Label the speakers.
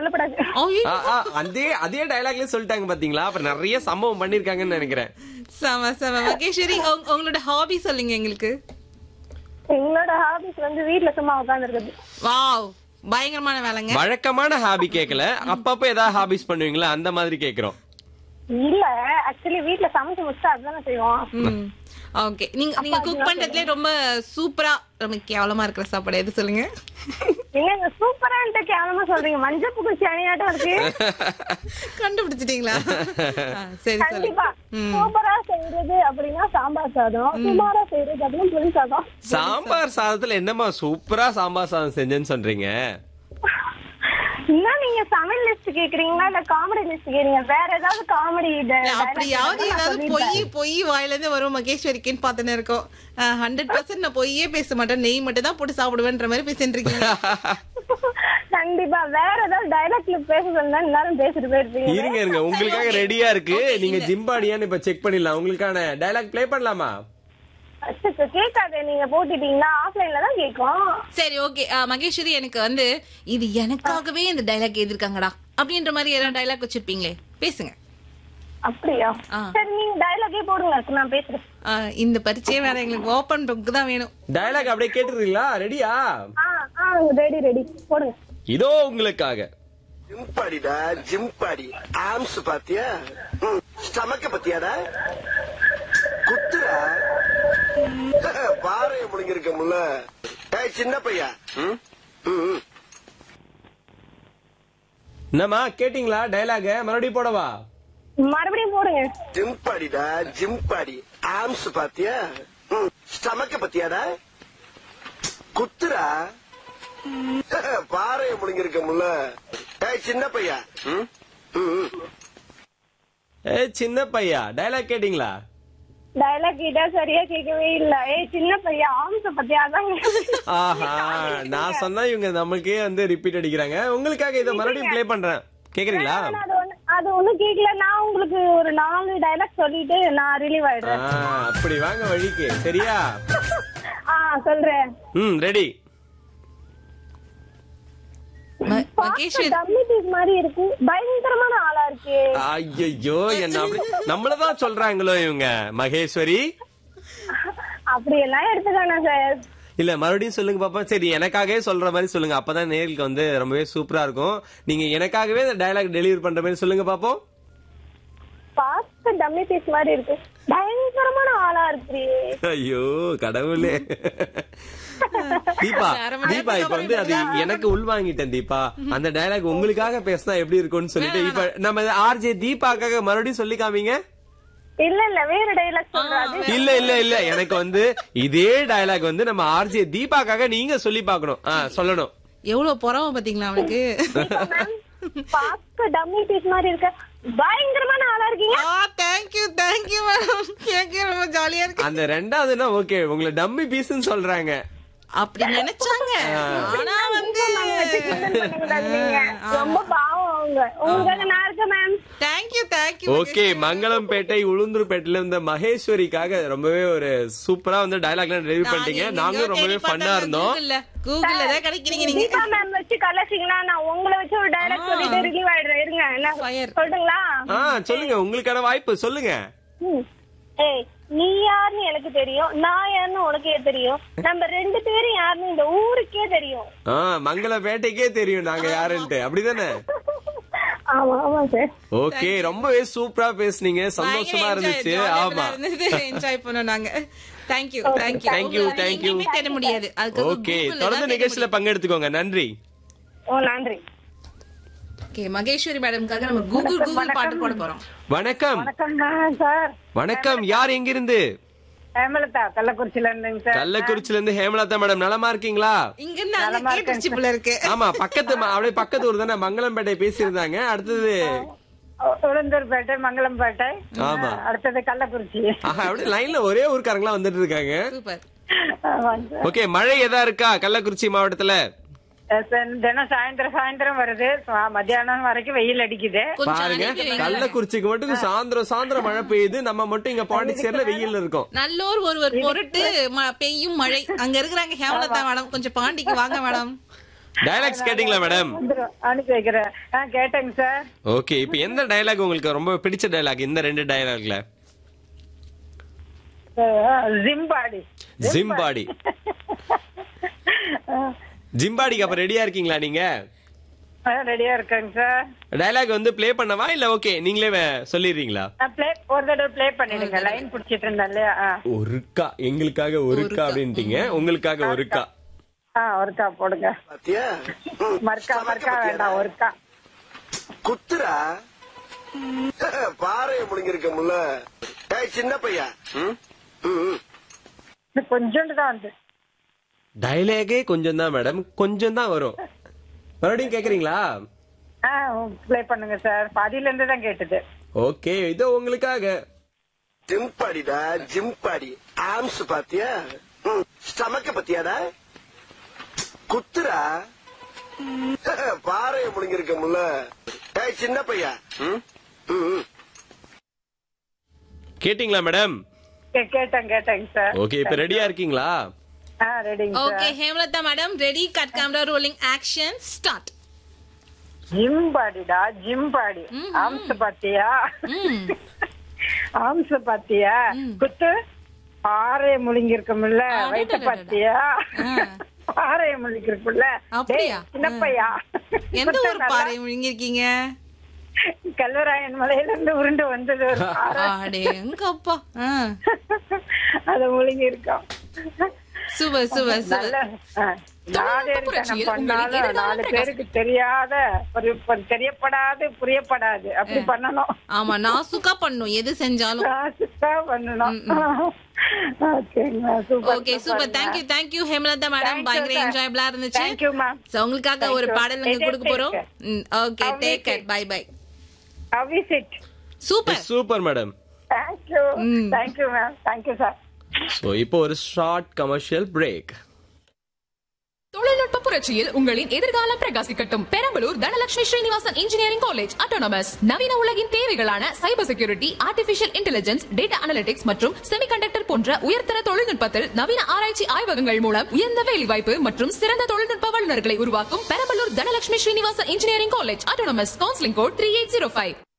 Speaker 1: சொல்லப்படாது
Speaker 2: ஐயோ,
Speaker 3: ஆ, ஆ, அதே அதே டயலாக்லயே சொல்லிட்டாங்க பாத்தீங்களா அப்புறம் நிறைய சம்பவம் பண்ணிருக்காங்கன்னு நினைக்கிறேன்
Speaker 2: செம செம மகேஸ்வரி உங்க- உங்களோட ஹாபி சொல்லுங்க எங்களுக்கு
Speaker 1: எங்களோட ஹாபிஸ் வந்து வீட்ல சும்மா உட்கார்ந்து இருக்குது
Speaker 2: வாவ் பயங்கரமான வேலைங்க
Speaker 3: வழக்கமான ஹாபி கேட்கல அப்பப்ப ஏதாவது ஹாபிஸ் பண்ணுவீங்களா அந்த மாதிரி கேக்குறோம்
Speaker 1: இல்ல ஆக்சுவலி வீட்ல சமைச்சு முடிச்சா அதுதானே செய்வோம்
Speaker 2: ம் ஓகே நீங்க நீங்க குக் பண்றதுல ரொம்ப சூப்பரா ரொம்ப கேவலமா இருக்கிற சாப்பாடு எது சொல்லுங்க
Speaker 1: நீங்க சூப்பரான்ட்டு கேவலமா சொல்றீங்க மஞ்சள் பூச்சி அணியாட்டம் இருக்கு
Speaker 2: கண்டுபிடிச்சிட்டீங்களா ஆ, சரி சொல்லு
Speaker 1: கண்டிப்பா சூப்பரா செய்யறது அப்படின்னா சாம்பார் சாதம் சுமாரா செய்யறது அப்படின்னா புளி சாதம்
Speaker 3: சாம்பார் சாதத்துல என்னமா சூப்பரா சாம்பார் சாதம் செஞ்சேன்னு சொல்றீங்க
Speaker 1: என்ன நீங்க சமையல் லிஸ்ட் கேக்குறீங்களா இல்ல காமெடி லிஸ்ட் கேக்குறீங்க வேற ஏதாவது காமெடி
Speaker 2: அப்படியாவது ஏதாவது பொய் பொய் வாயில இருந்து வரும் மகேஸ்வரிக்குன்னு பார்த்துன்னு இருக்கோம் ஹண்ட்ரட் பர்சன்ட் நான் பொய்யே பேச மாட்டேன் நெய் மட்டும் தான் போட்டு சாப்பிடுவேன்ற மாதிரி பேசிட்டு இருக்கீங்க
Speaker 1: கண்டிப்பா வேற ஏதாவது டைலாக்ல பேச சொன்னா எல்லாரும் பேசிட்டு போயிருப்பீங்க
Speaker 3: இருங்க இருங்க உங்களுக்காக ரெடியா இருக்கு நீங்க ஜிம்பாடியான்னு இப்ப செக் பண்ணிடலாம் உங்களுக்கான டயலாக் ப்ளே பண்ணலாமா
Speaker 1: அச்சச்சோ, கேட்காதே நீங்க போட்டுட்டீங்கன்னா ஆஃப்லைன்ல தான் கேக்கும்
Speaker 2: சரி ஓகே மகேஸ்வரி எனக்கு வந்து இது எனக்காகவே இந்த டைலாக் எழுதிருக்காங்கடா அப்படின்ற மாதிரி ஏதாவது டைலாக் வச்சிருப்பீங்களே பேசுங்க
Speaker 1: அப்படியா
Speaker 2: ஆ.
Speaker 1: சரி நீங்க டைலாக்கே போடுங்க நான் பேசுறேன்
Speaker 2: ஆ, இந்த பரீட்சையே வேற எங்களுக்கு ஓப்பன் புக் தான் வேணும்
Speaker 3: டயலாக் அப்படியே கேட்டுறீங்களா ரெடியா
Speaker 1: ஆ ஆ ரெடி ரெடி போடுங்க
Speaker 3: இதோ உங்களுக்காக
Speaker 4: ஜிம்பாடிடா ஜிம்பாடி ஆம்ஸ் பாத்தியா ஸ்டமக்க பத்தியாடா குத்துடா பாறைய முழுங்கிருக்கமுல்ல ஏய் சின்ன பையா ம்? ம்.
Speaker 3: என்னம்மா கேட்டீங்களா டயலாக மறுபடியும் போடவா
Speaker 1: மறுபடியும் போடுங்க
Speaker 4: ஜிம்பாடிடா ஜிம்பாடி ஆம்ஸ் பாத்தியா ஸ்டமக்க பத்தியாடா குத்துடா பாறைய முழுங்கிருக்கமுல்ல ஏய் சின்ன பையா ம்? ம்.
Speaker 3: ஏ சின்ன பையா டயலாக் கேட்டீங்களா
Speaker 1: டைலாக் கிட்ட சரியா கேட்கவே இல்ல ஏய் சின்ன பையன் ஆம்ச பத்தியா அதான்
Speaker 3: ஆஹா நான் சொன்னா இவங்க நமக்கே வந்து ரிப்பீட் அடிக்கிறாங்க உங்களுக்காக இதை மறுபடியும் ப்ளே பண்றேன் கேக்குறீங்களா
Speaker 1: அது ஒண்ணு அது ஒண்ணும் கேக்கல நான் உங்களுக்கு ஒரு நாலு டைலாக் சொல்லிட்டு நான் ரிலீவ்
Speaker 3: ஆ,
Speaker 1: ஆயிடுறேன்
Speaker 3: அப்படி வாங்க வழிக்கு சரியா
Speaker 1: ஆ சொல்றேன்
Speaker 3: ம் ரெடி
Speaker 2: ம- மகேஸ்வரி
Speaker 1: டம்மி பீஸ் மாதிரி இருக்கு பயங்கரமான ஆளா இருக்கு
Speaker 3: ஐயோ என்ன அப்படி நம்மளதான் சொல்றாங்களோ இவங்க மகேஸ்வரி
Speaker 1: அப்படி எல்லாம் எடுத்துக்கானா சார்
Speaker 3: இல்ல மறுபடியும் சொல்லுங்க பாப்பா சரி எனக்காகவே சொல்ற மாதிரி சொல்லுங்க அப்பதான் நேருக்கு வந்து ரொம்பவே சூப்பரா இருக்கும் நீங்க எனக்காகவே இந்த டயலாக் டெலிவரி பண்ற மாதிரி சொல்லுங்க பாப்போம்
Speaker 1: பார்க்க டம்மி பீஸ் மாதிரி இருக்கு பயங்கரமான ஆளா இருக்கு
Speaker 3: ஐயோ கடவுளே தீபா
Speaker 2: அரை மணி
Speaker 3: தீபா இப்ப வந்து அது எனக்கு உள்வாங்கிட்டேன் தீபா அந்த டயலாக் உங்களுக்காக பேசினா எப்படி இருக்கும்னு சொல்லிட்டு இப்ப நம்ம ஆர்ஜே தீபாக்காக மறுபடியும் சொல்லி காமிங்க
Speaker 1: இல்ல இல்ல வேற டைலாக் சொல்றாரு
Speaker 3: இல்ல இல்ல இல்ல எனக்கு வந்து இதே டயலாக் வந்து நம்ம ஆர்ஜே தீபாக்காக நீங்க சொல்லி பார்க்கணும் ஆ, சொல்லணும்
Speaker 2: எவ்வளவு பொறாம பாத்தீங்களா அவனுக்கு
Speaker 1: பார்க்க டம்மி பீஸ் மாதிரி இருக்க பயங்கரமான ஆளா இருக்கீங்க
Speaker 2: ஆ தேங்க்யூ தேங்க்யூ மேடம் கேட்க ரொம்ப ஜாலியா இருக்கு
Speaker 3: அந்த ரெண்டாவதுன்னா ஓகே உங்களை டம்மி பீஸ்ன்னு சொல்றாங்க
Speaker 2: அப்படி நினைச்சாங்க ஆனா வந்து
Speaker 1: பண்ணக்கூடாது நீங்க. ரொம்ப பாவம் அவங்க உங்களுக்காக நான் இருக்கேன் ma'am
Speaker 2: thank you thank you
Speaker 3: okay Mangalampettai உளுந்தூர்பேட்டையில இருந்த மகேஸ்வரிக்காக ரொம்பவே ஒரு சூப்பரா வந்து டயலாக்லாம் டெலிவரி பண்ணிட்டீங்க நாங்களும் ரொம்பவே ஃபன்னா இருந்தோம்
Speaker 2: கூகுள்ல கூகுள்ல தான் கிடைக்கிறீங்க நீங்க
Speaker 1: தீபா மேம் வச்சு கலாச்சிங்கன்னா நான் உங்களை வச்சு ஒரு டைலாக் சொல்லிட்டு ரிலீவ் ஆயிடுறேன் இருங்க என்ன
Speaker 2: Fire.
Speaker 1: சொல்லுங்களா
Speaker 3: ஆ சொல்லுங்க உங்களுக்கான வாய்ப்பு சொல்லுங்க
Speaker 1: ம். ஏய் நீ யாருன்னு எனக்கு தெரியும் நான் யாருன்னு உனக்கே தெரியும் நம்ம ரெண்டு பேரும் யாருன்னு இந்த ஊருக்கே தெரியும்
Speaker 3: ஆ மங்களம்பேட்டைக்கே தெரியும் நாங்க யாருன்ட்டு அப்படிதானே
Speaker 1: ஆமா ஆமா சார்
Speaker 3: ஓகே ரொம்பவே சூப்பரா பேசுனீங்க சந்தோஷமா இருந்துச்சு ஆமா
Speaker 2: என்ஜாய் பண்ணோம் நாங்க thank you thank you
Speaker 3: Thank you, thank you.
Speaker 2: தேட முடியாது அதுக்கு
Speaker 3: ஓகே தொடர்ந்து நிகழ்ச்சியில பங்கெடுத்துக்கோங்க நன்றி
Speaker 1: ஓ நன்றி
Speaker 2: ஓகே மகேஸ்வரி மேடம்காக நம்ம கூகுள் கூகுள் பாட்டு போட போறோம்
Speaker 3: வணக்கம்
Speaker 5: வணக்கம் சார்
Speaker 3: வணக்கம் யார் எங்கிருந்து
Speaker 5: ஹேமலதா கள்ளக்குறிச்சியில இருந்துங்க சார்
Speaker 3: கள்ளக்குறிச்சில இருந்து ஹேமலதா மேடம் நலமா இருக்கீங்களா
Speaker 2: இங்க இருந்து அங்க கேட்டுருச்சு போல இருக்கு
Speaker 3: ஆமா பக்கத்து ம- அப்படியே பக்கத்து ஊர் தானே மங்களம்பேட்டை பேசியிருந்தாங்க அடுத்தது
Speaker 5: உளுந்தூர்பேட்டை மங்களம்பேட்டை
Speaker 3: ஆமா.
Speaker 5: அடுத்தது கள்ளக்குறிச்சி
Speaker 3: ஆஹா அப்படியே லைன்ல ஒரே ஊர்க்காரங்களா வந்துட்டு இருக்காங்க
Speaker 2: சூப்பர்
Speaker 5: ஆமாங்க சார்.
Speaker 3: ஓகே மழை எதா இருக்கா கள்ளக்குறிச்சி மாவட்டத்துல
Speaker 5: அஹ் சார், தினம் சாயந்தரம் சாயந்தரம் வருது சா- மத்தியானம் வரைக்கும் வெயில் அடிக்குது
Speaker 2: கொஞ்சம்
Speaker 3: பாருங்க
Speaker 2: அனுப்பி வைங்க.
Speaker 3: கள்ளக்குறிச்சிக்கு மட்டும் சாயந்தரம் சாயந்தரம் மழை பெய்யுது நம்ம மட்டும் இங்க பாண்டிச்சேரியில வெயில் இருக்கோம்
Speaker 2: நல்லோர் ஒருவர் பொருட்டு ம- பெய்யும் மழை அங்க இருக்கிறாங்க ஹேமலதா மேடம் கொஞ்சம் பாண்டிக்கு வாங்க மேடம்
Speaker 3: டயலாக்ஸ் கேட்டீங்களா மேடம்
Speaker 5: வந்துரும். அனுப்பி வைக்கிறேன் ஆ கேட்டேங்க சார்
Speaker 3: ஓகே இப்போ எந்த டயலாக் உங்களுக்கு ரொம்ப பிடிச்ச டயலாக் இந்த ரெண்டு டயலாக்ல
Speaker 5: ஜிம்பாடி
Speaker 3: ஜிம்பாடி ஜிம்பாடிக்கு அப்ப ரெடியா இருக்கீங்களா நீங்க
Speaker 5: ரெடியா இருக்கேங்க சார்
Speaker 3: டயலாக் வந்து ப்ளே பண்ணவா இல்ல ஓகே நீங்களே வே- சொல்லிடுறீங்களா
Speaker 5: ப்ளே ஒரு தடவை ப்ளே பண்ணிடுங்க லைன் புடிச்சிட்டு இருந்தேன் இல்லையா ஆ.
Speaker 3: ஒருக்கா எங்களுக்காக ஒருக்கா அப்படின்ட்டீங்க உங்களுக்காக ஒருக்கா
Speaker 5: ஆ ஒருக்கா போடுங்க
Speaker 4: பாத்தியா ம்.
Speaker 5: மர்க்கா
Speaker 4: சமைக்க
Speaker 5: மர்க்கா
Speaker 4: பாத்தியாடா?
Speaker 5: வேண்டாம் ஒருக்கா
Speaker 4: குத்துரா பாறைய முழுங்கிருக்க முல்ல ஏய் சின்ன பையா ம்? ம், ம்.
Speaker 5: இது கொஞ்சோண்டு தான் வந்து
Speaker 3: டயலாகே கொஞ்சம் தான் மேடம் கொஞ்சம் தான் வரும் மறுபடியும் கேக்குறீங்களா
Speaker 5: ஆ ப்ளே பண்ணுங்க சார் பாதியில இருந்து தான் கேட்டது
Speaker 3: ஓகே இதோ உங்களுக்காக
Speaker 4: ஜிம்பாடிடா ஜிம்பாடி ஆம்ஸ் பாத்தியா ஸ்டமக்க பத்தியாடா குத்துரா பாறைய முழுங்கிருக்க முல்ல ஏய் சின்ன பையா ம்? ம், ம்.
Speaker 3: கேட்டிங்களா மேடம்
Speaker 5: கே- கேட்டேன் கேட்டேங்க சார்
Speaker 3: ஓகே இப்ப ரெடியா இருக்கீங்களா
Speaker 5: ஆ ரெடிங்க
Speaker 2: okay
Speaker 5: sir
Speaker 2: Hemalatha madam ready cut camera rolling action start
Speaker 5: gym பாடிடா ஜிம் பாடி ஆம்ஸ் பாத்தியா ஆம்ஸ் பாத்தியா குத்து பாறைய முழுங்கி இருக்கும்ல வயிற்ற பாத்தியா பாறைய முழுங்கி இருக்கும்ல
Speaker 2: அப்படியா?
Speaker 5: டேய், சின்னப்பையா
Speaker 2: எந்த ஒரு பாறை முழுங்கிருக்கீங்க
Speaker 5: கல்வராயன் மலையில இருந்து உருண்டு வந்தது ஒரு பாறை
Speaker 2: அடே எங்கப்பா
Speaker 5: அத முழுங்கி இருக்கோம்
Speaker 2: சூப்பர் சூப்பர்
Speaker 5: நல்ல
Speaker 2: சூப்பர்
Speaker 5: ஆ, நாலு இருக்கணும் பண்ணாலும் நாலு பேருக்கு தெரியாத ஒரு ஒரு தெரியப்படாது புரியப்படாது அப்படி பண்ணணும்
Speaker 2: ஆமா நாசுக்கா பண்ணும் எது செஞ்சாலும்
Speaker 5: காசுக்கா பண்ணணும் ஓகேங்க super
Speaker 2: okay super thank you thank you Hemalatha madam
Speaker 5: Thank you,
Speaker 2: பயங்கர
Speaker 5: sir.
Speaker 2: என்ஜாயபிளா இருந்துச்சு
Speaker 5: தேங்க்யூ மேம்
Speaker 2: So, உங்களுக்காக
Speaker 5: Thank
Speaker 2: ஒரு
Speaker 5: you.
Speaker 2: பாடல் நாங்க
Speaker 5: Take
Speaker 2: கொடுக்க போறோம்
Speaker 5: care.
Speaker 2: Okay
Speaker 5: How
Speaker 2: take
Speaker 5: is
Speaker 2: care
Speaker 5: it?
Speaker 2: Bye bye
Speaker 5: how is it
Speaker 2: super
Speaker 3: super madam
Speaker 5: thank you thank you ma'am thank you sir
Speaker 3: so இப்போ ஒரு ஷார்ட் கமர்ஷியல் பிரேக்
Speaker 6: தொழில்நுட்ப புரட்சியில் உங்களின் எதிர்காலம் பிரகாசிக்கட்டும் Perambalur Dhanalakshmi Srinivasan engineering college autonomous நவீன உலகின் தேவைகளான cyber security artificial intelligence data analytics மற்றும் செமிகண்டக்டர் போன்ற உயர்தர தொழில்நுட்பத்தில் நவீன ஆராய்ச்சி ஆய்வகங்கள் மூலம் உயர்ந்த வேலைவாய்ப்பு மற்றும் சிறந்த தொழில்நுட்ப வல்லுநர்களை உருவாக்கும் Perambalur Dhanalakshmi Srinivasan engineering college autonomous counselling code three eight zero five